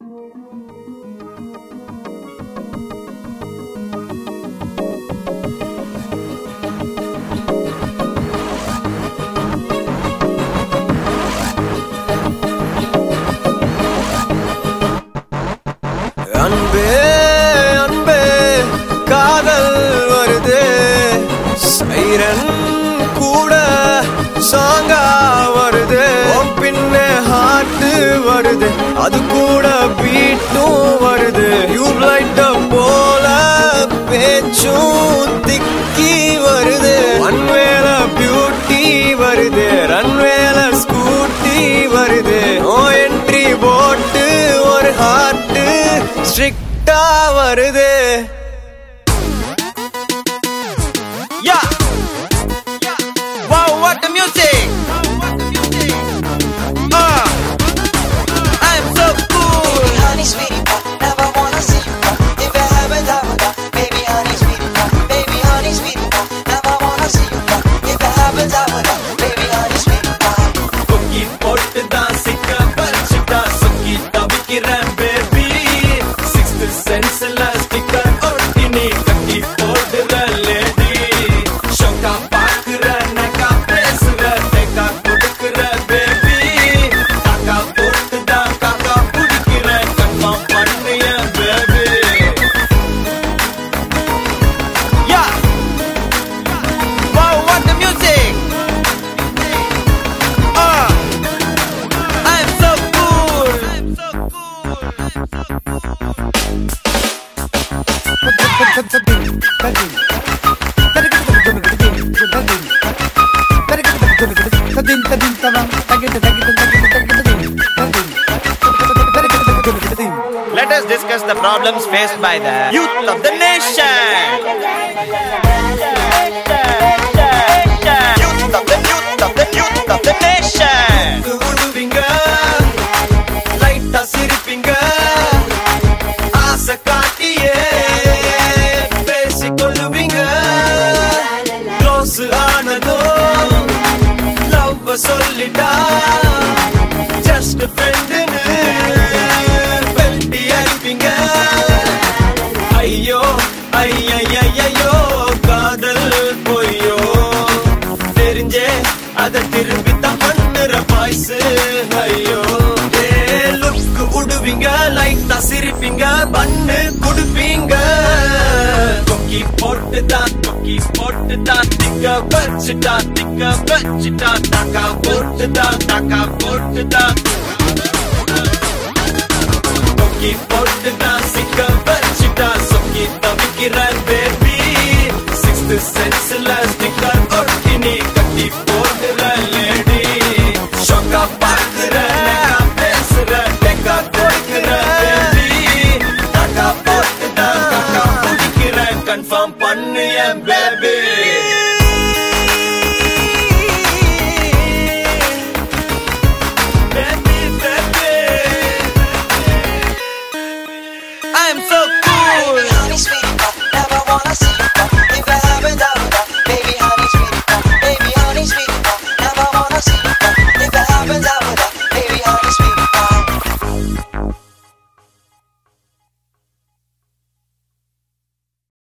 அன்பே அன்பே காதல் வருது சைரன் கூட சாங்கா வருது உன் பின்ன ஹார்ட் வருது அது கூட பீட்டும் வருது டியூப்லைட்ட போல பேச்சும் திக்கி வருது ஒன்வேல பியூட்டி வருது ரன்வேல ஸ்கூட்டி வருது ஓ என்ட்ரி போட்டு ஒரு ஹார்ட் ஸ்ட்ரிக்டா வருது Yeah. Wow, what the music? Uh, I'm so cool. honey, sweetie pie, never wanna see you cry. If it happens, I will die. Baby, honey, sweetie pie, baby, honey, sweetie pie, never wanna see you cry. If it happens, I will die. Baby, honey, sweetie pie. கொக்கி போட்டு தான் சிக்க பறிச்சுட்டா சுக்கி தவிக்கிறேன் baby sixth சென்ஸ்ல sticker ஒட்டி நீ கட்டி போடுற lady ஷோக்கா பாக்குற நக்கா பேசுற தேக்கா கொடுக்குற பேபி காக்கா போட்டு தான் காக்கா பிடிக்கிற கன்ஃபார்ம் பண்ணுய பேபி யா Wow, what the music? Ah, I'm so cool. I'm so cool. Let us discuss the problems faced by the youth of the nation. Youth of the youth of the youth of the nation. விடுவீங்க லைட்டா சிரிப்பீங்க ஆசை காட்டியே பேசிக்கொள்ளுவீங்க close ஆனதோ love சொல்லிட்டா just ஃப்ரெண்டுன்னு வெட்டி அடிப்பீங்க ஐயோ ஐயையோ காதல் பொய்யோ தெரிஞ்சே அத திருப்பி தான் பண்ணுற பாய்ஸ் ஐயோ ஏ லுக்கு உடுவீங்க லைட்டா சிரிப்பீங்க பண்ணு குடுப்பீங்க கொக்கி போட்டு தான் கொக்கி போட்டு தான் திக்க வச்சுட்டா திக்க வச்சுட்டா தாக்கா போட்டு தான் தாக்கா போட்டு தான் கொக்கி போட்டு தான் சிக்க வச்சுட்டா சொக்கி தவிக்கிற பேபி சிக்ஸ்த் சென்ஸ்ல ஸ்டிக்கர் ஒட்டி நீ